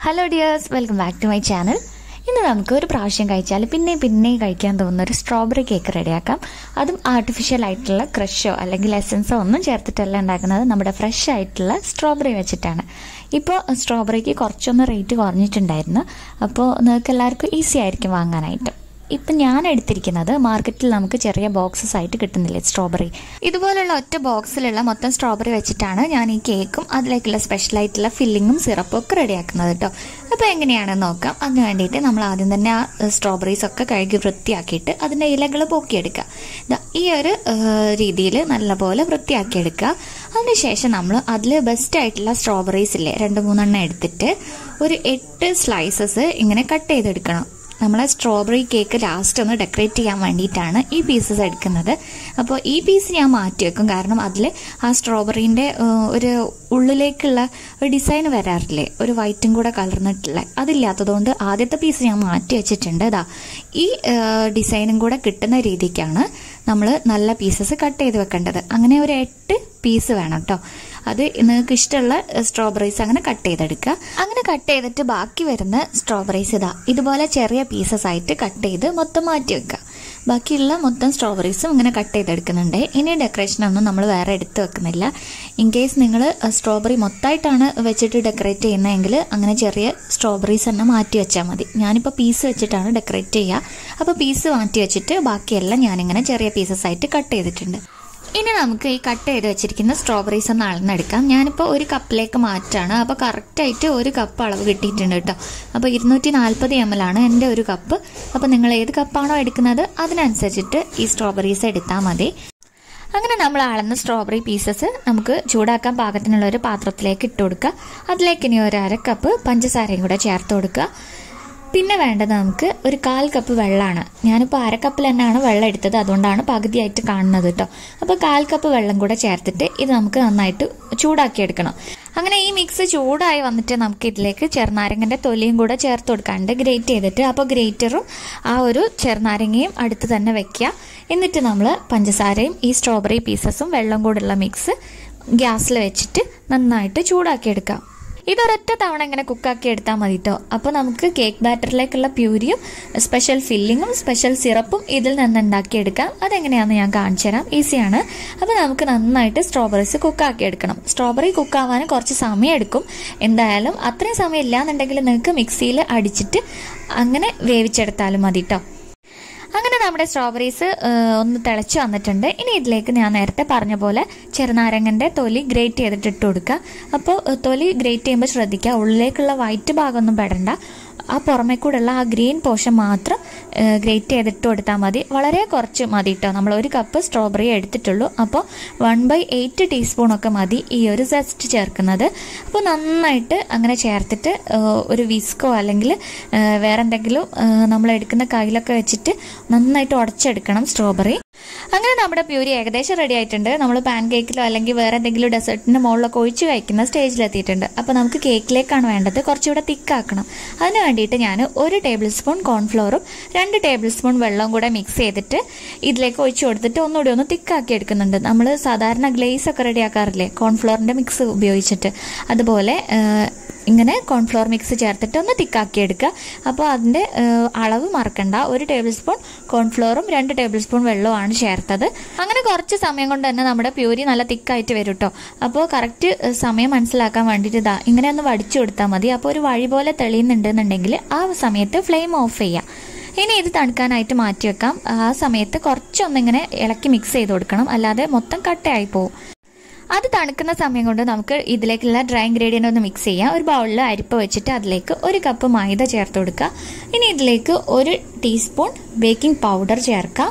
hello dears welcome back to my channel ഇന്ന് നമുക്ക് ഒരു പ്രാവശ്യം കഴിച്ചാൽ പിന്നെ പിന്നെ കഴിക്കാൻ തോന്നുന്ന ഒരു സ്ട്രോബെറി കേക്ക് റെഡിയാക്കാം അതും ആർട്ടിഫിഷ്യൽ ആയിട്ടുള്ള ക്രഷോ അല്ലെങ്കിൽ എസൻസോ ഒന്നും ചേർത്തിട്ടല്ല ഉണ്ടാക്കുന്നത് നമ്മുടെ ഫ്രഷ് ആയിട്ടുള്ള സ്ട്രോബെറി വെച്ചിട്ടാണ് ഇപ്പോൾ സ്ട്രോബെറിക്ക് കുറച്ചൊന്ന് റേറ്റ് കുറഞ്ഞിട്ടുണ്ടായിരുന്നു അപ്പോൾ നിങ്ങൾക്ക് എല്ലാവർക്കും ഈസി ആയിരിക്കും വാങ്ങാനായിട്ട് ഇപ്പം ഞാൻ എടുത്തിരിക്കുന്നത് മാർക്കറ്റിൽ നമുക്ക് ചെറിയ ബോക്സസ് ആയിട്ട് കിട്ടുന്നില്ലേ സ്ട്രോബെറി ഇതുപോലുള്ള ഒറ്റ ബോക്സിലുള്ള മൊത്തം സ്ട്രോബെറി വെച്ചിട്ടാണ് ഞാൻ ഈ കേക്കും അതിലേക്കുള്ള സ്പെഷ്യൽ ആയിട്ടുള്ള ഫില്ലിങ്ങും സിറപ്പും ഒക്കെ റെഡിയാക്കുന്നത് കേട്ടോ അപ്പോൾ എങ്ങനെയാണെന്ന് നോക്കാം അതിന് വേണ്ടിയിട്ട് നമ്മൾ ആദ്യം തന്നെ ആ സ്ട്രോബെറീസ് ഒക്കെ കഴുകി വൃത്തിയാക്കിയിട്ട് അതിൻ്റെ ഇലകൾ പൊക്കിയെടുക്കുക ദാ ഈ ഒരു രീതിയിൽ നല്ലപോലെ വൃത്തിയാക്കിയെടുക്കുക അതിനുശേഷം നമ്മൾ അതിൽ ബെസ്റ്റ് ആയിട്ടുള്ള സ്ട്രോബെറീസ് ഇല്ലേ രണ്ട് മൂന്നെണ്ണം എടുത്തിട്ട് ഒരു എട്ട് സ്ലൈസസ് ഇങ്ങനെ കട്ട് ചെയ്തെടുക്കണം നമ്മളെ സ്ട്രോബെറി കേക്ക് ലാസ്റ്റ് ഒന്ന് ഡെക്കറേറ്റ് ചെയ്യാൻ വേണ്ടിയിട്ടാണ് ഈ പീസസ് എടുക്കുന്നത് അപ്പോൾ ഈ പീസ് ഞാൻ മാറ്റി വെക്കും കാരണം അതിൽ ആ സ്ട്രോബെറീൻ്റെ ഒരു ഉള്ളിലേക്കുള്ള ഒരു ഡിസൈൻ വരാറില്ലേ ഒരു വൈറ്റും കൂടെ കലർന്നിട്ടുള്ള അതില്ലാത്തതുകൊണ്ട് ആദ്യത്തെ പീസ് ഞാൻ മാറ്റി വെച്ചിട്ടുണ്ട് ഇതാ ഈ ഡിസൈനും കൂടെ കിട്ടുന്ന രീതിക്കാണ് നമ്മൾ നല്ല പീസസ് കട്ട് ചെയ്ത് വെക്കേണ്ടത് അങ്ങനെ ഒരു എട്ട് പീസ് വേണം കേട്ടോ അത് നിങ്ങൾക്ക് ഇഷ്ടമുള്ള സ്ട്രോബെറീസ് അങ്ങനെ കട്ട് ചെയ്തെടുക്കുക അങ്ങനെ കട്ട് ചെയ്തിട്ട് ബാക്കി വരുന്ന സ്ട്രോബെറീസ് ഇതാ ഇതുപോലെ ചെറിയ പീസസ് ആയിട്ട് കട്ട് ചെയ്ത് മൊത്തം മാറ്റി വെക്കുക ബാക്കിയുള്ള മൊത്തം സ്ട്രോബെറീസും ഇങ്ങനെ കട്ട് ചെയ്തെടുക്കുന്നുണ്ട് ഇനി ഡെക്കറേഷനൊന്നും നമ്മൾ വേറെ എടുത്ത് വെക്കുന്നില്ല ഇൻ കേസ് നിങ്ങൾ സ്ട്രോബെറി മൊത്തമായിട്ടാണ് വെച്ചിട്ട് ഡെക്കറേറ്റ് ചെയ്യുന്നതെങ്കിൽ അങ്ങനെ ചെറിയ സ്ട്രോബെറീസ് തന്നെ മാറ്റി വെച്ചാൽ മതി ഞാനിപ്പോൾ പീസ് വെച്ചിട്ടാണ് ഡെക്കറേറ്റ് ചെയ്യുക അപ്പോൾ പീസ് മാറ്റി വെച്ചിട്ട് ബാക്കിയെല്ലാം ഞാനിങ്ങനെ ചെറിയ പീസസ് ആയിട്ട് കട്ട് ചെയ്തിട്ടുണ്ട് ഇനി നമുക്ക് ഈ കട്ട് ചെയ്ത് വെച്ചിരിക്കുന്ന സ്ട്രോബെറീസ് ഒന്ന് അളന്നെടുക്കാം ഞാനിപ്പോൾ ഒരു കപ്പിലേക്ക് മാറ്റാണ് അപ്പോൾ കറക്റ്റായിട്ട് ഒരു കപ്പ് അളവ് കിട്ടിയിട്ടുണ്ട് കേട്ടോ അപ്പോൾ ഇരുന്നൂറ്റി നാൽപ്പത് എം എൽ ആണ് എൻ്റെ ഒരു കപ്പ് അപ്പോൾ നിങ്ങൾ ഏത് കപ്പാണോ എടുക്കുന്നത് അതിനനുസരിച്ചിട്ട് ഈ സ്ട്രോബെറീസ് എടുത്താൽ മതി അങ്ങനെ നമ്മൾ അളന്ന സ്ട്രോബെറി പീസസ് നമുക്ക് ചൂടാക്കാൻ പാകത്തിനുള്ള ഒരു പാത്രത്തിലേക്ക് ഇട്ട് കൊടുക്കുക അതിലേക്ക് ഇനി ഒരു അര കപ്പ് പഞ്ചസാരയും കൂടെ ചേർത്ത് കൊടുക്കുക പിന്നെ വേണ്ടത് നമുക്ക് ഒരു കാൽ കപ്പ് വെള്ളമാണ് ഞാനിപ്പോൾ അര കപ്പിൽ തന്നെയാണ് വെള്ളം എടുത്തത് അതുകൊണ്ടാണ് പകുതിയായിട്ട് കാണുന്നത് കേട്ടോ അപ്പോൾ കാൽ കപ്പ് വെള്ളം കൂടെ ചേർത്തിട്ട് ഇത് നമുക്ക് നന്നായിട്ട് ചൂടാക്കിയെടുക്കണം അങ്ങനെ ഈ മിക്സ് ചൂടായി വന്നിട്ട് നമുക്ക് ഇതിലേക്ക് ചെറുനാരങ്ങൻ്റെ തൊലിയും കൂടെ ചേർത്ത് കൊടുക്കാണ്ട് ഗ്രേറ്റ് ചെയ്തിട്ട് അപ്പോൾ ഗ്രേറ്ററും ആ ഒരു ചെറുനാരങ്ങയും അടുത്ത് തന്നെ വെക്കുക എന്നിട്ട് നമ്മൾ പഞ്ചസാരയും ഈ സ്ട്രോബെറി പീസസും വെള്ളം കൂടെയുള്ള മിക്സ് ഗ്യാസിൽ വെച്ചിട്ട് നന്നായിട്ട് ചൂടാക്കിയെടുക്കാം ഇതൊരൊറ്റ തവണ ഇങ്ങനെ കുക്കാക്കി എടുത്താൽ മതി കേട്ടോ അപ്പോൾ നമുക്ക് കേക്ക് ബാറ്ററിലേക്കുള്ള പ്യൂരിയും സ്പെഷ്യൽ ഫില്ലിങ്ങും സ്പെഷ്യൽ സിറപ്പും ഇതിൽ നിന്ന് ഉണ്ടാക്കിയെടുക്കാം അതെങ്ങനെയാണെന്ന് ഞാൻ കാണിച്ചു തരാം ഈസിയാണ് അപ്പോൾ നമുക്ക് നന്നായിട്ട് സ്ട്രോബെറീസ് കുക്കാക്കി എടുക്കണം സ്ട്രോബെറി കുക്കാവാൻ കുറച്ച് സമയം എടുക്കും എന്തായാലും അത്രയും സമയം ഇല്ലാന്നുണ്ടെങ്കിൽ നിങ്ങൾക്ക് മിക്സിയിൽ അടിച്ചിട്ട് അങ്ങനെ വേവിച്ചെടുത്താലും മതി കേട്ടോ അങ്ങനെ നമ്മുടെ സ്ട്രോബെറീസ് ഒന്ന് തിളച്ച് വന്നിട്ടുണ്ട് ഇനി ഇതിലേക്ക് ഞാൻ നേരത്തെ പറഞ്ഞ പോലെ ചെറുനാരങ്ങൻ്റെ തൊലി ഗ്രേറ്റ് ചെയ്തിട്ട് ഇട്ട് കൊടുക്കുക അപ്പോൾ തൊലി ഗ്രേറ്റ് ചെയ്യുമ്പോൾ ശ്രദ്ധിക്കുക ഉള്ളിലേക്കുള്ള വൈറ്റ് ഭാഗമൊന്നും പെടണ്ട ആ പുറമേ കൂടെയുള്ള ആ ഗ്രീൻ പോർഷൻ മാത്രം ഗ്രേറ്റ് ചെയ്തിട്ട് കൊടുത്താൽ മതി വളരെ കുറച്ച് മതി കേട്ടോ നമ്മൾ ഒരു കപ്പ് സ്ട്രോബെറി എടുത്തിട്ടുള്ളൂ അപ്പോൾ വൺ ബൈ എയ്റ്റ് ടീസ്പൂണൊക്കെ മതി ഈ ഒരു സെസ്റ്റ് ചേർക്കുന്നത് അപ്പോൾ നന്നായിട്ട് അങ്ങനെ ചേർത്തിട്ട് ഒരു വിസ്കോ അല്ലെങ്കിൽ വേറെ എന്തെങ്കിലും നമ്മൾ എടുക്കുന്ന കയ്യിലൊക്കെ വെച്ചിട്ട് നന്നായിട്ട് ഉടച്ചെടുക്കണം സ്ട്രോബെറി അങ്ങനെ നമ്മുടെ പ്യൂരി ഏകദേശം റെഡി ആയിട്ടുണ്ട് നമ്മൾ പാൻ കേക്കിലോ അല്ലെങ്കിൽ വേറെ എന്തെങ്കിലും ഡെസേർട്ടിൻ്റെ മുകളിലൊക്കെ ഒഴിച്ച് കഴിക്കുന്ന സ്റ്റേജിലെത്തിയിട്ടുണ്ട് അപ്പോൾ നമുക്ക് കേക്കിലേക്കാണ് വേണ്ടത് കുറച്ചുകൂടെ തിക്കാക്കണം അതിന് വേണ്ടിയിട്ട് ഞാൻ ഒരു ടേബിൾ സ്പൂൺ കോൺഫ്ലോറും രണ്ട് ടേബിൾ സ്പൂൺ വെള്ളവും കൂടെ മിക്സ് ചെയ്തിട്ട് ഇതിലേക്ക് ഒഴിച്ചു കൊടുത്തിട്ട് ഒന്നുകൂടി ഒന്ന് തിക്കാക്കി എടുക്കുന്നുണ്ട് നമ്മൾ സാധാരണ ഗ്ലേസ് ഒക്കെ റെഡിയാക്കാറില്ലേ കോൺഫ്ലോറിൻ്റെ മിക്സ് ഉപയോഗിച്ചിട്ട് അതുപോലെ ഇങ്ങനെ കോൺഫ്ലോർ മിക്സ് ചേർത്തിട്ട് ഒന്ന് തിക്കാക്കി എടുക്കുക അപ്പോൾ അതിൻ്റെ അളവ് മറക്കണ്ട ഒരു ടേബിൾ സ്പൂൺ കോൺഫ്ലോറും രണ്ട് ടേബിൾ സ്പൂൺ വെള്ളവുമാണ് ചേർത്തത് അങ്ങനെ കുറച്ച് സമയം കൊണ്ട് തന്നെ നമ്മുടെ പ്യൂരി നല്ല തിക്കായിട്ട് വരും കേട്ടോ അപ്പോൾ കറക്റ്റ് സമയം മനസ്സിലാക്കാൻ വേണ്ടിയിട്ട് ഇതാ ഇങ്ങനെ ഒന്ന് വടിച്ചു കൊടുത്താൽ മതി അപ്പോൾ ഒരു വഴി പോലെ തെളിയുന്നുണ്ടെന്നുണ്ടെങ്കിൽ ആ സമയത്ത് ഫ്ലെയിം ഓഫ് ചെയ്യാം ഇനി ഇത് തണുക്കാനായിട്ട് മാറ്റി വെക്കാം ആ സമയത്ത് കുറച്ചൊന്നിങ്ങനെ ഇളക്കി മിക്സ് ചെയ്ത് കൊടുക്കണം അല്ലാതെ മൊത്തം കട്ടയായി പോകും അത് തണുക്കുന്ന സമയം കൊണ്ട് നമുക്ക് ഇതിലേക്കുള്ള ഡ്രൈ ഇൻഗ്രീഡിയൻ്റ് ഒന്ന് മിക്സ് ചെയ്യാം ഒരു ബൗളിൽ അരിപ്പ വെച്ചിട്ട് അതിലേക്ക് ഒരു കപ്പ് മൈദ ചേർത്ത് കൊടുക്കുക ഇനി ഇതിലേക്ക് ഒരു ടീസ്പൂൺ ബേക്കിംഗ് പൗഡർ ചേർക്കുക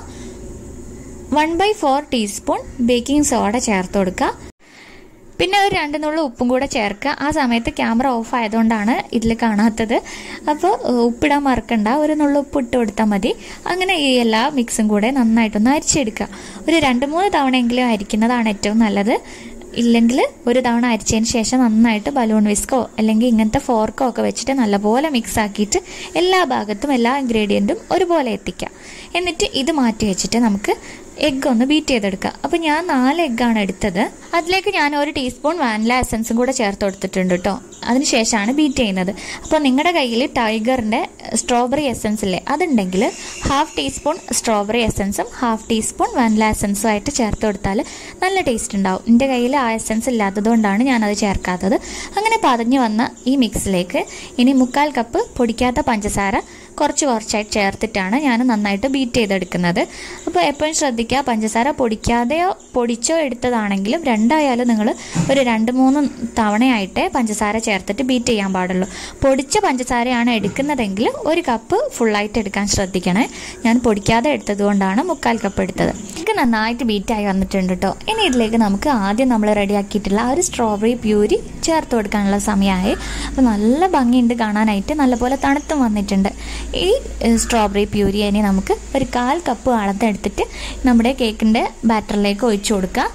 one by four teaspoon baking soda ചേർത്ത് കൊടുക്കുക പിന്നെ ഒരു രണ്ട് നുള്ള ഉപ്പും കൂടെ ചേർക്കുക ആ സമയത്ത് ക്യാമറ ഓഫ് ആയതുകൊണ്ടാണ് ഇതിൽ കാണാത്തത് അപ്പോൾ ഉപ്പിടാൻ മറക്കണ്ട ഒരു നുള്ള ഉപ്പ് ഇട്ട് കൊടുത്താൽ മതി അങ്ങനെ ഈ എല്ലാ മിക്സും കൂടെ നന്നായിട്ടൊന്ന് അരിച്ചെടുക്കുക ഒരു രണ്ട് മൂന്ന് തവണയെങ്കിലും അരിക്കുന്നതാണ് ഏറ്റവും നല്ലത് ഇല്ലെങ്കിൽ ഒരു തവണ അരിച്ചതിന് ശേഷം നന്നായിട്ട് ബലൂൺ വിസ്കോ അല്ലെങ്കിൽ ഇങ്ങനത്തെ ഫോർക്കോ ഒക്കെ വെച്ചിട്ട് നല്ലപോലെ മിക്സ് ആക്കിയിട്ട് എല്ലാ ഭാഗത്തും എല്ലാ ഇൻഗ്രീഡിയൻറ്റും ഒരുപോലെ എത്തിക്കാം എന്നിട്ട് ഇത് മാറ്റി വെച്ചിട്ട് നമുക്ക് എഗ്ഗ് ഒന്ന് ബീറ്റ് ചെയ്തെടുക്കുക അപ്പോൾ ഞാൻ നാല് എഗ്ഗാണ് എടുത്തത് അതിലേക്ക് ഞാൻ ഒരു ടീസ്പൂൺ വാനില എസൻസും കൂടെ ചേർത്ത് കൊടുത്തിട്ടുണ്ട് കേട്ടോ അതിനുശേഷമാണ് ബീറ്റ് ചെയ്യുന്നത് അപ്പോൾ നിങ്ങളുടെ കയ്യിൽ ടൈഗറിൻ്റെ സ്ട്രോബെറി എസൻസ് ഇല്ലേ അതുണ്ടെങ്കിൽ ഹാഫ് ടീസ്പൂൺ സ്ട്രോബെറി എസൻസും ഹാഫ് ടീസ്പൂൺ വാനില എസൻസും ആയിട്ട് ചേർത്ത് കൊടുത്താൽ നല്ല ടേസ്റ്റ് ഉണ്ടാവും എൻ്റെ കയ്യിൽ ആ എസൻസ് ഇല്ലാത്തതുകൊണ്ടാണ് ഞാനത് ചേർക്കാത്തത് അങ്ങനെ പതഞ്ഞു വന്ന ഈ മിക്സിലേക്ക് ഇനി മുക്കാൽ കപ്പ് പൊടിക്കാത്ത പഞ്ചസാര കുറച്ച് കുറച്ചായിട്ട് ചേർത്തിട്ടാണ് ഞാൻ നന്നായിട്ട് ബീറ്റ് ചെയ്തെടുക്കുന്നത് അപ്പോൾ എപ്പോഴും ശ്രദ്ധിക്കുക പഞ്ചസാര പൊടിക്കാതെയോ പൊടിച്ചോ എടുത്തതാണെങ്കിലും രണ്ടായാലും നിങ്ങൾ ഒരു രണ്ട് മൂന്ന് തവണയായിട്ടേ പഞ്ചസാര ചേർത്തിട്ട് ബീറ്റ് ചെയ്യാൻ പാടുള്ളൂ പൊടിച്ച പഞ്ചസാരയാണ് എടുക്കുന്നതെങ്കിൽ ഒരു കപ്പ് ഫുള്ളായിട്ട് എടുക്കാൻ ശ്രദ്ധിക്കണേ ഞാൻ പൊടിക്കാതെ എടുത്തത് കൊണ്ടാണ് മുക്കാൽ കപ്പ് എടുത്തത് ഇത് നന്നായിട്ട് ബീറ്റായി വന്നിട്ടുണ്ട് കേട്ടോ ഇനി ഇതിലേക്ക് നമുക്ക് ആദ്യം നമ്മൾ റെഡിയാക്കിയിട്ടുള്ള ആ ഒരു സ്ട്രോബെറി പ്യൂരി ചേർത്ത് കൊടുക്കാനുള്ള സമയമായി അപ്പോൾ നല്ല ഭംഗിയുണ്ട് കാണാനായിട്ട് നല്ലപോലെ തണുത്തും വന്നിട്ടുണ്ട് ഈ സ്ട്രോബെറി പ്യൂരി ഇനി നമുക്ക് ഒരു കാൽ കപ്പ് അളന്നെടുത്തിട്ട് നമ്മുടെ കേക്കിൻ്റെ ബാറ്ററിലേക്ക് ഒഴിച്ചു കൊടുക്കുക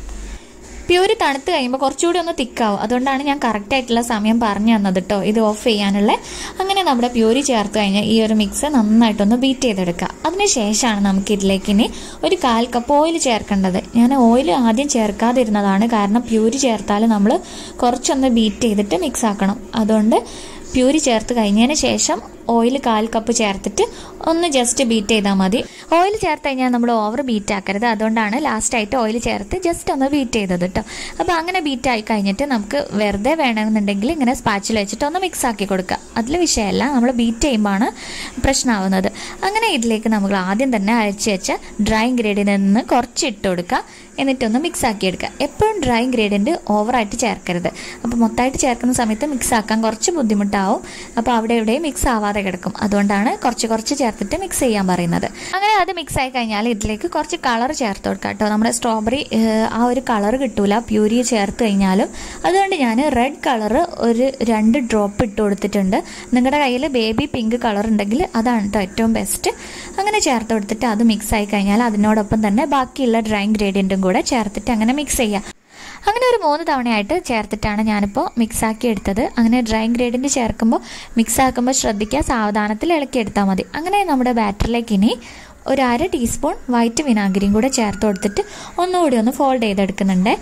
പ്യൂരി തണുത്ത് കഴിയുമ്പോൾ കുറച്ചുകൂടി ഒന്ന് തിക്കാവും അതുകൊണ്ടാണ് ഞാൻ കറക്റ്റ് ആയിട്ടുള്ള സമയം പറഞ്ഞു തന്നത് കേട്ടോ ഇത് ഓഫ് ചെയ്യാനുള്ള അങ്ങനെ നമ്മുടെ പ്യൂരി ചേർത്ത് കഴിഞ്ഞാൽ ഈ ഒരു മിക്സ് നന്നായിട്ടൊന്ന് ബീറ്റ് ചെയ്തെടുക്കുക അതിനുശേഷമാണ് നമുക്ക് ഇതിലേക്ക് ഇനി ഒരു കാൽ കപ്പ് ഓയിൽ ചേർക്കേണ്ടത് ഞാൻ ഓയിൽ ആദ്യം ചേർക്കാതിരുന്നതാണ് കാരണം പ്യൂരി ചേർത്താൽ നമ്മൾ കുറച്ചൊന്ന് ബീറ്റ് ചെയ്തിട്ട് മിക്സ് ആക്കണം അതുകൊണ്ട് പ്യൂരി ചേർത്ത് കഴിഞ്ഞതിന് ശേഷം ഓയിൽ കാൽ കപ്പ് ചേർത്തിട്ട് ഒന്ന് ജസ്റ്റ് ബീറ്റ് ചെയ്താൽ മതി ഓയിൽ ചേർത്ത് കഴിഞ്ഞാൽ നമ്മൾ ഓവർ ബീറ്റ് ആക്കരുത് അതുകൊണ്ടാണ് ലാസ്റ്റായിട്ട് ഓയിൽ ചേർത്ത് ജസ്റ്റ് ഒന്ന് ബീറ്റ് ചെയ്തത് കേട്ടോ അപ്പോൾ അങ്ങനെ ബീറ്റ് ആയി കഴിഞ്ഞിട്ട് നമുക്ക് വെറുതെ വേണമെന്നുണ്ടെങ്കിൽ ഇങ്ങനെ സ്പാച്ചിൽ വെച്ചിട്ട് ഒന്ന് മിക്സ് ആക്കി കൊടുക്കുക അതിൽ വിഷയമല്ല നമ്മൾ ബീറ്റ് ചെയ്യുമ്പോഴാണ് പ്രശ്നമാവുന്നത് അങ്ങനെ ഇതിലേക്ക് നമ്മൾ ആദ്യം തന്നെ അരച്ച് വെച്ച ഡ്രൈ ഇൻഗ്രീഡിയൻറ്റിൽ നിന്ന് കുറച്ച് ഇട്ട് കൊടുക്കുക എന്നിട്ടൊന്ന് മിക്സ് ആക്കി എടുക്കുക എപ്പോഴും ഡ്രൈ ഇൻഗ്രീഡിയൻറ്റ് ഓവറായിട്ട് ചേർക്കരുത് അപ്പോൾ മൊത്തമായിട്ട് ചേർക്കുന്ന സമയത്ത് മിക്സ് ആക്കാൻ കുറച്ച് ബുദ്ധിമുട്ടാവും അപ്പോൾ അവിടെ എവിടെയും മിക്സ് ആവാതെ കിടക്കും അതുകൊണ്ടാണ് കുറച്ച് കുറച്ച് ചേർത്തിട്ട് മിക്സ് ചെയ്യാൻ പറയുന്നത് അങ്ങനെ അത് മിക്സ് ആയി കഴിഞ്ഞാൽ ഇതിലേക്ക് കുറച്ച് കളർ ചേർത്ത് കൊടുക്കുക കേട്ടോ നമ്മുടെ സ്ട്രോബെറി ആ ഒരു കളർ കിട്ടൂല പ്യൂരി ചേർത്ത് കഴിഞ്ഞാലും അതുകൊണ്ട് ഞാൻ റെഡ് കളർ ഒരു രണ്ട് ഡ്രോപ്പ് ഇട്ട് കൊടുത്തിട്ടുണ്ട് നിങ്ങളുടെ കയ്യിൽ ബേബി പിങ്ക് കളർ ഉണ്ടെങ്കിൽ അതാണ് കേട്ടോ ഏറ്റവും ബെസ്റ്റ് അങ്ങനെ ചേർത്ത് കൊടുത്തിട്ട് അത് മിക്സ് ആയി കഴിഞ്ഞാൽ അതിനോടൊപ്പം തന്നെ ബാക്കിയുള്ള ഡ്രൈ ഇൻഗ്രീഡിയൻറ്റും കൂടെ ചേർത്തിട്ട് അങ്ങനെ മിക്സ് ചെയ്യാം അങ്ങനെ ഒരു മൂന്ന് തവണയായിട്ട് ചേർത്തിട്ടാണ് ഞാനിപ്പോൾ മിക്സ് ആക്കി എടുത്തത് അങ്ങനെ ഡ്രൈ ഇൻഗ്രീഡിയൻറ്റ് ചേർക്കുമ്പോൾ മിക്സ് ആക്കുമ്പോൾ ശ്രദ്ധിക്കുക സാവധാനത്തിൽ ഇളക്കിയെടുത്താൽ മതി അങ്ങനെ നമ്മുടെ ബാറ്ററിലേക്ക് ഇനി ഒരു അര ടീസ്പൂൺ വൈറ്റ് വിനാഗിരിയും കൂടെ ചേർത്ത് കൊടുത്തിട്ട് ഒന്നുകൂടി ഒന്ന് ഫോൾഡ് ചെയ്തെടുക്കുന്നുണ്ട്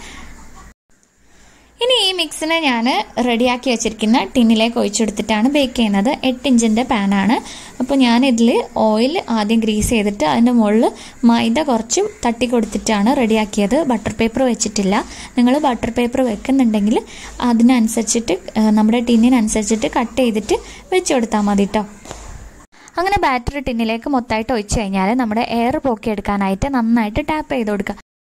ഇനി ഈ മിക്സിനെ ഞാൻ റെഡിയാക്കി വെച്ചിരിക്കുന്ന ടിന്നിലേക്ക് ഒഴിച്ചെടുത്തിട്ടാണ് ബേക്ക് ചെയ്യുന്നത് എട്ട് ഇഞ്ചിൻ്റെ പാനാണ് അപ്പോൾ ഞാൻ ഇതിൽ ഓയിൽ ആദ്യം ഗ്രീസ് ചെയ്തിട്ട് അതിൻ്റെ മുകളിൽ മൈദ കുറച്ച് തട്ടി കൊടുത്തിട്ടാണ് റെഡിയാക്കിയത് ബട്ടർ പേപ്പർ വെച്ചിട്ടില്ല നിങ്ങൾ ബട്ടർ പേപ്പർ വെക്കുന്നുണ്ടെങ്കിൽ അതിനനുസരിച്ചിട്ട് നമ്മുടെ ടിന്നിനനുസരിച്ചിട്ട് കട്ട് ചെയ്തിട്ട് വെച്ച് കൊടുത്താൽ മതി കേട്ടോ അങ്ങനെ ബാറ്ററി ടിന്നിലേക്ക് മൊത്തമായിട്ട് ഒഴിച്ചു കഴിഞ്ഞാൽ നമ്മുടെ എയർ പോക്കിയെടുക്കാനായിട്ട് നന്നായിട്ട് ടാപ്പ് ചെയ്ത് കൊടുക്കുക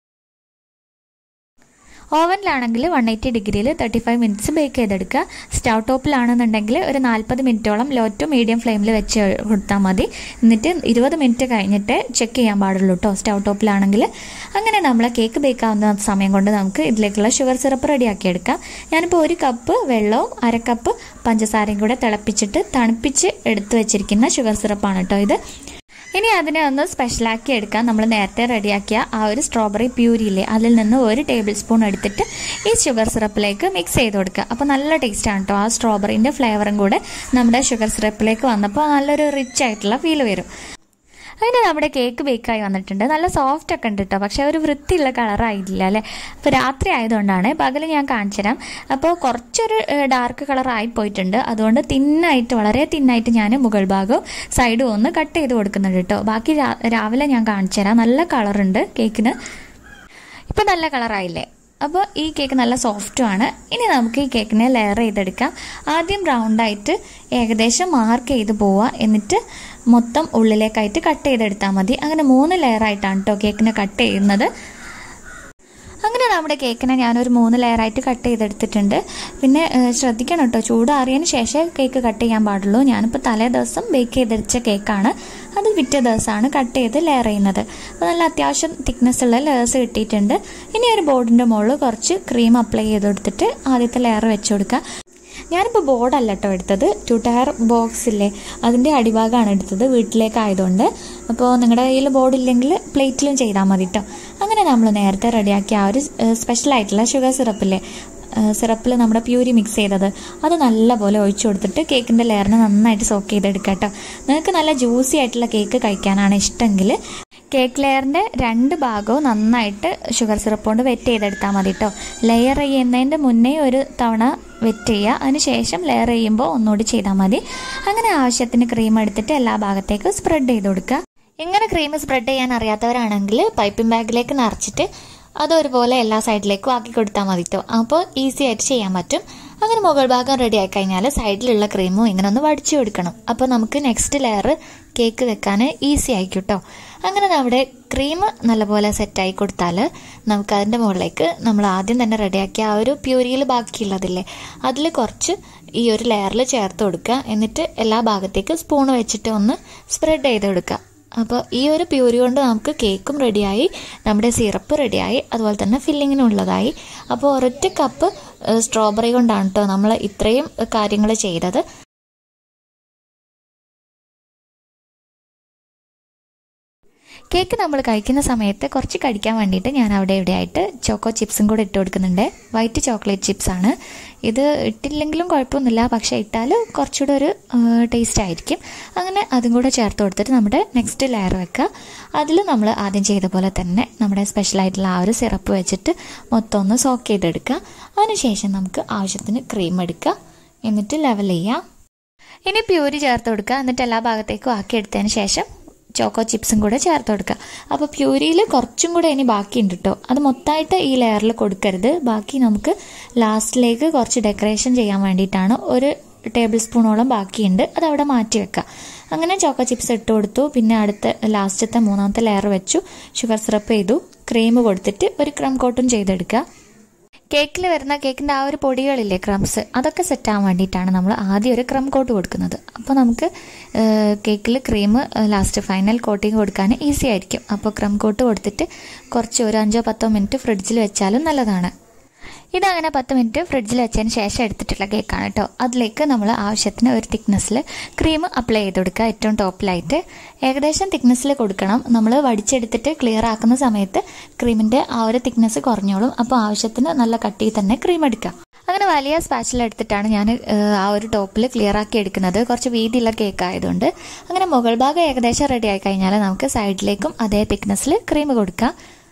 ഓവനിലാണെങ്കിൽ വൺ എയ്റ്റി ഡിഗ്രിയിൽ തേർട്ടി ഫൈവ് മിനിറ്റ്സ് ബേക്ക് ചെയ്തെടുക്കുക സ്റ്റൗ ടോപ്പിലാണെന്നുണ്ടെങ്കിൽ ഒരു നാൽപ്പത് മിനിറ്റോളം ലോ ടു മീഡിയം ഫ്ലെയിമിൽ വെച്ച് കൊടുത്താൽ മതി എന്നിട്ട് ഇരുപത് മിനിറ്റ് കഴിഞ്ഞിട്ട് ചെക്ക് ചെയ്യാൻ പാടുള്ളൂ കേട്ടോ സ്റ്റൗ ടോപ്പിലാണെങ്കിൽ അങ്ങനെ നമ്മൾ കേക്ക് ബേക്ക് ആവുന്ന സമയം കൊണ്ട് നമുക്ക് ഇതിലേക്കുള്ള ഷുഗർ സിറപ്പ് റെഡിയാക്കി എടുക്കാം ഞാനിപ്പോൾ ഒരു കപ്പ് വെള്ളവും അര കപ്പ് പഞ്ചസാരയും കൂടെ തിളപ്പിച്ചിട്ട് തണുപ്പിച്ച് എടുത്തു വെച്ചിരിക്കുന്ന ഷുഗർ സിറപ്പാണ് കേട്ടോ ഇത് ഇനി അതിനെ ഒന്ന് സ്പെഷ്യലാക്കി എടുക്കാൻ നമ്മൾ നേരത്തെ റെഡിയാക്കിയ ആ ഒരു സ്ട്രോബെറി പ്യൂരിയില്ലേ അതിൽ നിന്ന് ഒരു ടേബിൾ സ്പൂൺ എടുത്തിട്ട് ഈ ഷുഗർ സിറപ്പിലേക്ക് മിക്സ് ചെയ്ത് കൊടുക്കുക അപ്പോൾ നല്ല ടേസ്റ്റാണ് കേട്ടോ ആ സ്ട്രോബെറിൻ്റെ ഫ്ലേവറും കൂടെ നമ്മുടെ ഷുഗർ സിറപ്പിലേക്ക് വന്നപ്പോൾ നല്ലൊരു റിച്ച് ആയിട്ടുള്ള ഫീൽ വരും അങ്ങനെ നമ്മുടെ കേക്ക് ബേക്കായി വന്നിട്ടുണ്ട് നല്ല സോഫ്റ്റ് ഒക്കെ ഉണ്ട് കേട്ടോ പക്ഷെ ഒരു വൃത്തിയുള്ള കളറായില്ല അല്ലേ അപ്പോൾ രാത്രി ആയതുകൊണ്ടാണ് പകൽ ഞാൻ കാണിച്ചു തരാം അപ്പോൾ കുറച്ചൊരു ഡാർക്ക് കളർ ആയി പോയിട്ടുണ്ട് അതുകൊണ്ട് തിന്നായിട്ട് വളരെ തിന്നായിട്ട് ഞാൻ മുകൾ ഭാഗവും സൈഡും ഒന്ന് കട്ട് ചെയ്ത് കൊടുക്കുന്നുണ്ട് കേട്ടോ ബാക്കി രാവിലെ ഞാൻ കാണിച്ചു തരാം നല്ല കളറുണ്ട് കേക്കിന് ഇപ്പം നല്ല കളറായില്ലേ അപ്പോൾ ഈ കേക്ക് നല്ല സോഫ്റ്റുമാണ് ഇനി നമുക്ക് ഈ കേക്കിനെ ലെയർ ചെയ്തെടുക്കാം ആദ്യം റൗണ്ടായിട്ട് ഏകദേശം മാർക്ക് ചെയ്ത് പോവുക എന്നിട്ട് മൊത്തം ഉള്ളിലേക്കായിട്ട് കട്ട് ചെയ്തെടുത്താൽ മതി അങ്ങനെ മൂന്ന് ലെയറായിട്ടാണ് കേട്ടോ കേക്കിനെ കട്ട് ചെയ്യുന്നത് അങ്ങനെ നമ്മുടെ കേക്കിനെ ഞാനൊരു മൂന്ന് ലെയറായിട്ട് കട്ട് ചെയ്തെടുത്തിട്ടുണ്ട് പിന്നെ ശ്രദ്ധിക്കണം കേട്ടോ ചൂടാറിയതിന് ശേഷം കേക്ക് കട്ട് ചെയ്യാൻ പാടുള്ളൂ ഞാനിപ്പോൾ തലേ ദിവസം ബേക്ക് ചെയ്തെടുത്ത കേക്കാണ് അത് പിറ്റേ ദിവസമാണ് കട്ട് ചെയ്ത് ലെയർ ചെയ്യുന്നത് അപ്പോൾ നല്ല അത്യാവശ്യം തിക്നെസ് ഉള്ള ലെയേഴ്സ് കിട്ടിയിട്ടുണ്ട് ഇനി ഒരു ബോർഡിൻ്റെ മുകളിൽ കുറച്ച് ക്രീം അപ്ലൈ ചെയ്ത് കൊടുത്തിട്ട് ആദ്യത്തെ ലെയർ വെച്ച് കൊടുക്കുക ഞാനിപ്പോൾ ബോർഡല്ല കേട്ടോ എടുത്തത് ടു ടയർ ബോക്സ് ഇല്ലേ അതിൻ്റെ അടിഭാഗമാണ് എടുത്തത് വീട്ടിലേക്കായതുകൊണ്ട് അപ്പോൾ നിങ്ങളുടെ കയ്യിൽ ബോർഡ് ഇല്ലെങ്കിൽ പ്ലേറ്റിലും ചെയ്താൽ മതി കേട്ടോ അങ്ങനെ നമ്മൾ നേരത്തെ റെഡിയാക്കിയ ആ ഒരു സ്പെഷ്യൽ ആയിട്ടുള്ള ഷുഗർ സിറപ്പില്ലേ സിറപ്പിൽ നമ്മുടെ പ്യൂരി മിക്സ് ചെയ്തത് അത് നല്ലപോലെ ഒഴിച്ചു കൊടുത്തിട്ട് കേക്കിൻ്റെ ലെയറിന് നന്നായിട്ട് സോക്ക് ചെയ്തെടുക്കുക കേട്ടോ നിങ്ങൾക്ക് നല്ല ജ്യൂസി ആയിട്ടുള്ള കേക്ക് കഴിക്കാനാണ് ഇഷ്ടമെങ്കിൽ കേക്ക് ലെയറിൻ്റെ രണ്ട് ഭാഗവും നന്നായിട്ട് ഷുഗർ സിറപ്പ് കൊണ്ട് വെറ്റ് ചെയ്തെടുത്താൽ മതി കേട്ടോ ലെയർ ചെയ്യുന്നതിൻ്റെ മുന്നേ ഒരു തവണ വെറ്റ് ചെയ്യുക അതിനുശേഷം ലെയർ ചെയ്യുമ്പോൾ ഒന്നുകൂടി ചെയ്താൽ മതി അങ്ങനെ ആവശ്യത്തിന് ക്രീം എടുത്തിട്ട് എല്ലാ ഭാഗത്തേക്കും സ്പ്രെഡ് ചെയ്ത് കൊടുക്കുക ഇങ്ങനെ ക്രീം സ്പ്രെഡ് ചെയ്യാൻ അറിയാത്തവരാണെങ്കിൽ പൈപ്പിംഗ് ബാഗിലേക്ക് നിറച്ചിട്ട് അത് ഒരുപോലെ എല്ലാ സൈഡിലേക്കും ആക്കി കൊടുത്താൽ മതി കേട്ടോ അപ്പോൾ ഈസി ആയിട്ട് ചെയ്യാൻ പറ്റും അങ്ങനെ മുകൾ ഭാഗം റെഡി ആയി കഴിഞ്ഞാൽ സൈഡിലുള്ള ക്രീമും ഇങ്ങനെ ഒന്ന് വടിച്ചു കൊടുക്കണം അപ്പോൾ നമുക്ക് നെക്സ്റ്റ് ലെയർ കേക്ക് വെക്കാൻ ഈസി ആയിരിക്കും കേട്ടോ അങ്ങനെ നമ്മുടെ ക്രീം നല്ലപോലെ സെറ്റായി കൊടുത്താൽ നമുക്ക് അതിൻ്റെ മുകളിലേക്ക് നമ്മൾ ആദ്യം തന്നെ റെഡിയാക്കിയ ആ ഒരു പ്യൂരിയിൽ ബാക്കിയുള്ളതില്ലേ അതിൽ കുറച്ച് ഈ ഒരു ലെയറിൽ ചേർത്ത് കൊടുക്കുക എന്നിട്ട് എല്ലാ ഭാഗത്തേക്കും സ്പൂൺ വെച്ചിട്ട് ഒന്ന് സ്പ്രെഡ് ചെയ്ത് കൊടുക്കുക അപ്പോൾ ഈ ഒരു പ്യൂരി കൊണ്ട് നമുക്ക് കേക്കും റെഡിയായി നമ്മുടെ സിറപ്പ് റെഡിയായി അതുപോലെ തന്നെ ഫില്ലിങ്ങിനുള്ളതായി അപ്പോൾ ഒരൊറ്റ കപ്പ് സ്ട്രോബെറി കൊണ്ടാണ് കേട്ടോ നമ്മൾ ഇത്രയും കാര്യങ്ങൾ ചെയ്തത് കേക്ക് നമ്മൾ കഴിക്കുന്ന സമയത്ത് കുറച്ച് കഴിക്കാൻ വേണ്ടിയിട്ട് ഞാൻ അവിടെ ഇവിടെ ആയിട്ട് ചോക്കോ ചിപ്സും കൂടെ ഇട്ട് കൊടുക്കുന്നുണ്ട് വൈറ്റ് ചോക്ലേറ്റ് ചിപ്സ് ആണ് ഇത് ഇട്ടില്ലെങ്കിലും കുഴപ്പമൊന്നുമില്ല പക്ഷേ ഇട്ടാൽ കുറച്ചുകൂടെ ഒരു ടേസ്റ്റ് ആയിരിക്കും അങ്ങനെ അതും കൂടെ ചേർത്ത് കൊടുത്തിട്ട് നമ്മുടെ നെക്സ്റ്റ് ലെയർ വെക്കുക അതിൽ നമ്മൾ ആദ്യം ചെയ്ത പോലെ തന്നെ നമ്മുടെ സ്പെഷ്യലായിട്ടുള്ള ആ ഒരു സിറപ്പ് വെച്ചിട്ട് മൊത്തം ഒന്ന് സോക്ക് ചെയ്തെടുക്കുക അതിനുശേഷം നമുക്ക് ആവശ്യത്തിന് ക്രീം എടുക്കുക എന്നിട്ട് ലെവൽ ചെയ്യാം ഇനി പ്യൂരി ചേർത്ത് കൊടുക്കുക എന്നിട്ട് എല്ലാ ഭാഗത്തേക്കും ആക്കിയെടുത്തതിന് ശേഷം ചോക്കോ ചിപ്സും കൂടെ ചേർത്ത് കൊടുക്കുക അപ്പോൾ പ്യൂരിയിൽ കുറച്ചും കൂടെ ഇനി ബാക്കിയുണ്ട് കേട്ടോ അത് മൊത്തമായിട്ട് ഈ ലെയറിൽ കൊടുക്കരുത് ബാക്കി നമുക്ക് ലാസ്റ്റിലേക്ക് കുറച്ച് ഡെക്കറേഷൻ ചെയ്യാൻ വേണ്ടിയിട്ടാണ് ഒരു ടേബിൾ സ്പൂണോളം ബാക്കിയുണ്ട് അത് അവിടെ മാറ്റി വെക്കുക അങ്ങനെ ചോക്കോ ചിപ്സ് ഇട്ട് കൊടുത്തു പിന്നെ അടുത്ത ലാസ്റ്റത്തെ മൂന്നാമത്തെ ലെയർ വെച്ചു ഷുഗർ സിറപ്പ് ചെയ്തു ക്രീം കൊടുത്തിട്ട് ഒരു ക്രം കോട്ടും ചെയ്തെടുക്കുക കേക്കിൽ വരുന്ന കേക്കിൻ്റെ ആ ഒരു പൊടികളില്ലേ ക്രംസ് അതൊക്കെ സെറ്റ് ആവാൻ വേണ്ടിയിട്ടാണ് നമ്മൾ ആദ്യം ഒരു ക്രം കോട്ട് കൊടുക്കുന്നത് അപ്പോൾ നമുക്ക് കേക്കിൽ ക്രീം ലാസ്റ്റ് ഫൈനൽ കോട്ടിങ് കൊടുക്കാൻ ഈസി ആയിരിക്കും അപ്പോൾ ക്രം കോട്ട് കൊടുത്തിട്ട് കുറച്ച് ഒരു അഞ്ചോ പത്തോ മിനിറ്റ് ഫ്രിഡ്ജിൽ വെച്ചാലും നല്ലതാണ് ഇതങ്ങനെ പത്ത് മിനിറ്റ് ഫ്രിഡ്ജിൽ വെച്ചതിന് ശേഷം എടുത്തിട്ടുള്ള കേക്കാണ് കേട്ടോ അതിലേക്ക് നമ്മൾ ആവശ്യത്തിന് ഒരു തിക്നെസ്സിൽ ക്രീം അപ്ലൈ ചെയ്ത് കൊടുക്കുക ഏറ്റവും ടോപ്പിലായിട്ട് ഏകദേശം തിക്നെസ്സിൽ കൊടുക്കണം നമ്മൾ വടിച്ചെടുത്തിട്ട് ക്ലിയർ ആക്കുന്ന സമയത്ത് ക്രീമിൻ്റെ ആ ഒരു തിക്നെസ് കുറഞ്ഞോളും അപ്പോൾ ആവശ്യത്തിന് നല്ല കട്ടിയിൽ തന്നെ ക്രീം എടുക്കുക അങ്ങനെ വലിയ സ്പാച്ചിൽ എടുത്തിട്ടാണ് ഞാൻ ആ ഒരു ടോപ്പിൽ ക്ലിയർ ആക്കി എടുക്കുന്നത് കുറച്ച് വീതിയുള്ള കേക്ക് ആയതുകൊണ്ട് അങ്ങനെ മുകൾ ഭാഗം ഏകദേശം റെഡി ആയി കഴിഞ്ഞാൽ നമുക്ക് സൈഡിലേക്കും അതേ തിക്നെസ്സിൽ ക്രീം കൊടുക്കാം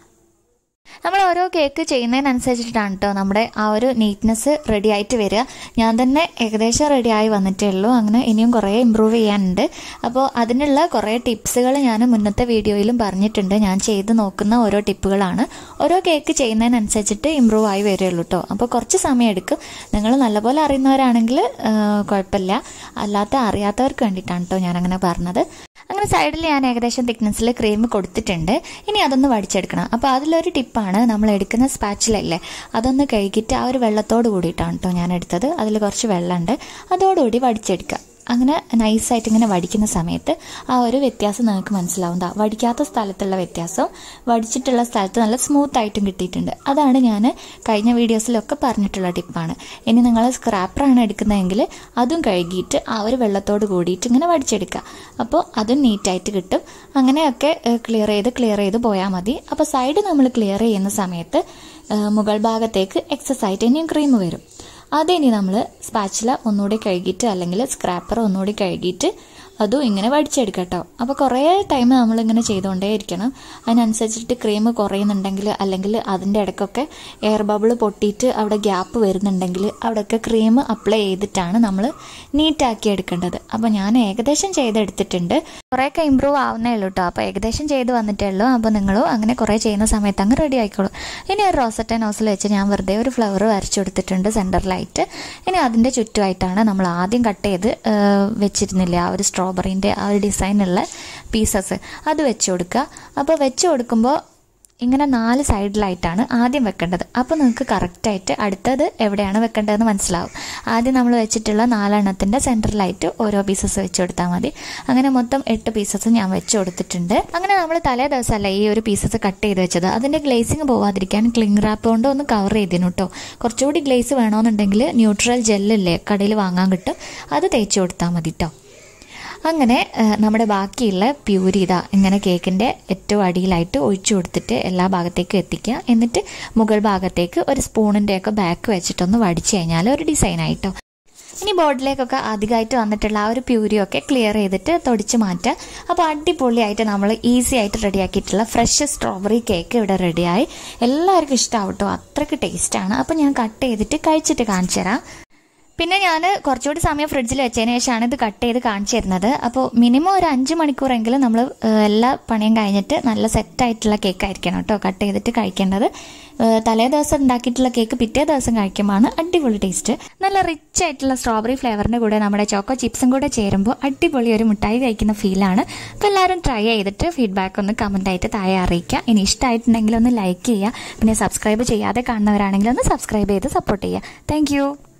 നമ്മൾ ഓരോ കേക്ക് ചെയ്യുന്നതിനനുസരിച്ചിട്ടാണ് കേട്ടോ നമ്മുടെ ആ ഒരു നീറ്റ്നെസ് റെഡി ആയിട്ട് വരിക ഞാൻ തന്നെ ഏകദേശം റെഡി ആയി വന്നിട്ടേ ഉള്ളൂ അങ്ങനെ ഇനിയും കുറേ ഇമ്പ്രൂവ് ചെയ്യാനുണ്ട് അപ്പോൾ അതിനുള്ള കുറേ ടിപ്സുകൾ ഞാൻ മുന്നത്തെ വീഡിയോയിലും പറഞ്ഞിട്ടുണ്ട് ഞാൻ ചെയ്ത് നോക്കുന്ന ഓരോ ടിപ്പുകളാണ് ഓരോ കേക്ക് ചെയ്യുന്നതിനനുസരിച്ചിട്ട് ഇമ്പ്രൂവ് ആയി വരികയുള്ളൂ കേട്ടോ അപ്പോൾ കുറച്ച് സമയം എടുക്കും നിങ്ങൾ നല്ലപോലെ അറിയുന്നവരാണെങ്കിൽ കുഴപ്പമില്ല അല്ലാത്ത അറിയാത്തവർക്ക് വേണ്ടിയിട്ടാണ് കേട്ടോ ഞാനങ്ങനെ പറഞ്ഞത് അങ്ങനെ സൈഡിൽ ഞാൻ ഏകദേശം തിക്നെസ്സിൽ ക്രീം കൊടുത്തിട്ടുണ്ട് ഇനി അതൊന്ന് വടിച്ചെടുക്കണം അപ്പോൾ അതിലൊരു ടിപ്പാണ് നമ്മൾ എടുക്കുന്ന സ്പാച്ചിലല്ലേ അതൊന്ന് കഴുകിയിട്ട് ആ ഒരു വെള്ളത്തോട് കൂടിയിട്ടാണ് കേട്ടോ ഞാൻ എടുത്തത് അതിൽ കുറച്ച് വെള്ളമുണ്ട് അതോടുകൂടി വടിച്ചെടുക്കുക അങ്ങനെ നൈസായിട്ട് ഇങ്ങനെ വടിക്കുന്ന സമയത്ത് ആ ഒരു വ്യത്യാസം നിങ്ങൾക്ക് മനസ്സിലാവും ദാ വടിക്കാത്ത സ്ഥലത്തുള്ള വ്യത്യാസം വടിച്ചിട്ടുള്ള സ്ഥലത്ത് നല്ല സ്മൂത്ത് ആയിട്ടും കിട്ടിയിട്ടുണ്ട് അതാണ് ഞാൻ കഴിഞ്ഞ വീഡിയോസിലൊക്കെ പറഞ്ഞിട്ടുള്ള ടിപ്പാണ് ഇനി നിങ്ങൾ സ്ക്രാപ്പറാണ് എടുക്കുന്നതെങ്കിൽ അതും കഴുകിയിട്ട് ആ ഒരു വെള്ളത്തോട് കൂടിയിട്ട് ഇങ്ങനെ വടിച്ചെടുക്കുക അപ്പോൾ അതും നീറ്റായിട്ട് കിട്ടും അങ്ങനെയൊക്കെ ക്ലിയർ ചെയ്ത് ക്ലിയർ ചെയ്ത് പോയാൽ മതി അപ്പോൾ സൈഡ് നമ്മൾ ക്ലിയർ ചെയ്യുന്ന സമയത്ത് മുകൾ ഭാഗത്തേക്ക് എക്സസ് ആയിട്ട് ഇനിയും ക്രീം വരും അതിനി നമ്മൾ സ്പാച്ചില ഒന്നുകൂടി കഴുകിയിട്ട് അല്ലെങ്കിൽ സ്ക്രാപ്പർ ഒന്നുകൂടി കഴുകിയിട്ട് അതും ഇങ്ങനെ വടിച്ചെടുക്കാം കേട്ടോ അപ്പോൾ കുറേ ടൈം നമ്മളിങ്ങനെ ചെയ്തുകൊണ്ടേ ഇരിക്കണം അതിനനുസരിച്ചിട്ട് ക്രീം കുറയുന്നുണ്ടെങ്കിൽ അല്ലെങ്കിൽ അതിൻ്റെ ഇടയ്ക്കൊക്കെ എയർ ബബിൾ പൊട്ടിയിട്ട് അവിടെ ഗ്യാപ്പ് വരുന്നുണ്ടെങ്കിൽ അവിടെയൊക്കെ ക്രീം അപ്ലൈ ചെയ്തിട്ടാണ് നമ്മൾ നീറ്റാക്കി എടുക്കേണ്ടത് അപ്പോൾ ഞാൻ ഏകദേശം ചെയ്തെടുത്തിട്ടുണ്ട് കുറേയൊക്കെ ഇമ്പ്രൂവ് ആവുന്നേ ഉള്ളൂ കേട്ടോ അപ്പോൾ ഏകദേശം ചെയ്ത് വന്നിട്ടേ ഉള്ളൂ അപ്പോൾ നിങ്ങളും അങ്ങനെ കുറേ ചെയ്യുന്ന സമയത്ത് അങ്ങ് റെഡി ആയിക്കോളൂ ഇനി ഒരു റോസറ്റ നോസിൽ വെച്ച് ഞാൻ വെറുതെ ഒരു ഫ്ലവർ വരച്ചു കൊടുത്തിട്ടുണ്ട് സെൻറ്ററിലായിട്ട് ഇനി അതിൻ്റെ ചുറ്റുമായിട്ടാണ് നമ്മൾ ആദ്യം കട്ട് ചെയ്ത് വെച്ചിരുന്നില്ല ആ ഒരു സ്ട്രോബെറീൻ്റെ ആ ഒരു ഡിസൈനുള്ള പീസസ് അത് വെച്ച് കൊടുക്കുക അപ്പോൾ വെച്ച് കൊടുക്കുമ്പോൾ ഇങ്ങനെ നാല് സൈഡിലായിട്ടാണ് ആദ്യം വെക്കേണ്ടത് അപ്പോൾ നിങ്ങൾക്ക് കറക്റ്റായിട്ട് അടുത്തത് എവിടെയാണ് വെക്കേണ്ടതെന്ന് മനസ്സിലാവും ആദ്യം നമ്മൾ വെച്ചിട്ടുള്ള നാലെണ്ണത്തിൻ്റെ സെൻറ്ററിലായിട്ട് ഓരോ പീസസ് വെച്ച് കൊടുത്താൽ മതി അങ്ങനെ മൊത്തം എട്ട് പീസസ് ഞാൻ വെച്ച് കൊടുത്തിട്ടുണ്ട് അങ്ങനെ നമ്മൾ തലേ ദിവസമല്ല ഈ ഒരു പീസസ് കട്ട് ചെയ്ത് വെച്ചത് അതിൻ്റെ ഗ്ലേസിങ് പോവാതിരിക്കാൻ ക്ലിങ് റാപ്പ് കൊണ്ട് ഒന്ന് കവർ ചെയ്തിരുന്നു കേട്ടോ കുറച്ചുകൂടി ഗ്ലേസ് വേണമെന്നുണ്ടെങ്കിൽ ന്യൂട്രൽ ജെല്ലില്ലേ കടയിൽ വാങ്ങാൻ കിട്ടും അത് തേച്ച് കൊടുത്താൽ മതി കേട്ടോ അങ്ങനെ നമ്മുടെ ബാക്കിയുള്ള പ്യൂരി ഇതാ ഇങ്ങനെ കേക്കിൻ്റെ ഏറ്റവും അടിയിലായിട്ട് ഒഴിച്ചു കൊടുത്തിട്ട് എല്ലാ ഭാഗത്തേക്കും എത്തിക്കുക എന്നിട്ട് മുകൾ ഭാഗത്തേക്ക് ഒരു സ്പൂണിൻ്റെയൊക്കെ ബാക്ക് വെച്ചിട്ടൊന്ന് വടിച്ചു കഴിഞ്ഞാൽ ഒരു ഡിസൈനായിട്ടോ ഇനി ബോർഡിലേക്കൊക്കെ അധികമായിട്ട് വന്നിട്ടുള്ള ആ ഒരു പ്യൂരിയൊക്കെ ക്ലിയർ ചെയ്തിട്ട് തൊടിച്ച് മാറ്റുക അപ്പോൾ അടിപൊളിയായിട്ട് നമ്മൾ ഈസി ആയിട്ട് റെഡിയാക്കിയിട്ടുള്ള ഫ്രഷ് സ്ട്രോബെറി കേക്ക് ഇവിടെ റെഡിയായി എല്ലാവർക്കും ഇഷ്ടമാവും കേട്ടോ അത്രയ്ക്ക് ടേസ്റ്റാണ് അപ്പോൾ ഞാൻ കട്ട് ചെയ്തിട്ട് കഴിച്ചിട്ട് കാണിച്ചു തരാം പിന്നെ ഞാൻ കുറച്ചുകൂടി സമയം ഫ്രിഡ്ജിൽ വെച്ചതിന് ശേഷമാണ് ഇത് കട്ട് ചെയ്ത് കാണിച്ചു തരുന്നത് അപ്പോൾ മിനിമം ഒരു അഞ്ച് മണിക്കൂറെങ്കിലും നമ്മൾ എല്ലാ പണിയും കഴിഞ്ഞിട്ട് നല്ല സെറ്റായിട്ടുള്ള കേക്ക് ആയിരിക്കണം കേട്ടോ കട്ട് ചെയ്തിട്ട് കഴിക്കേണ്ടത് ഏഹ് തലേ ദിവസം ഉണ്ടാക്കിയിട്ടുള്ള കേക്ക് പിറ്റേ ദിവസം കഴിക്കുമ്പോൾ അടിപൊളി ടേസ്റ്റ് നല്ല റിച്ച് ആയിട്ടുള്ള സ്ട്രോബെറി ഫ്ലേവറിൻ്റെ കൂടെ നമ്മുടെ ചോക്കോ ചിപ്സും കൂടെ ചേരുമ്പോൾ അടിപൊളി ഒരു മിഠായി കഴിക്കുന്ന ഫീലാണ് അപ്പോൾ എല്ലാവരും ട്രൈ ചെയ്തിട്ട് ഫീഡ്ബാക്ക് ഒന്ന് കമൻ്റ് ആയിട്ട് താഴെ അറിയിക്കുക ഇനി ഇഷ്ടമായിട്ടുണ്ടെങ്കിൽ ഒന്ന് ലൈക്ക് ചെയ്യുക പിന്നെ സബ്സ്ക്രൈബ് ചെയ്യാതെ കാണുന്നവരാണെങ്കിൽ ഒന്ന് സബ്സ്ക്രൈബ് ചെയ്ത് സപ്പോർട്ട് ചെയ്യുക താങ്ക്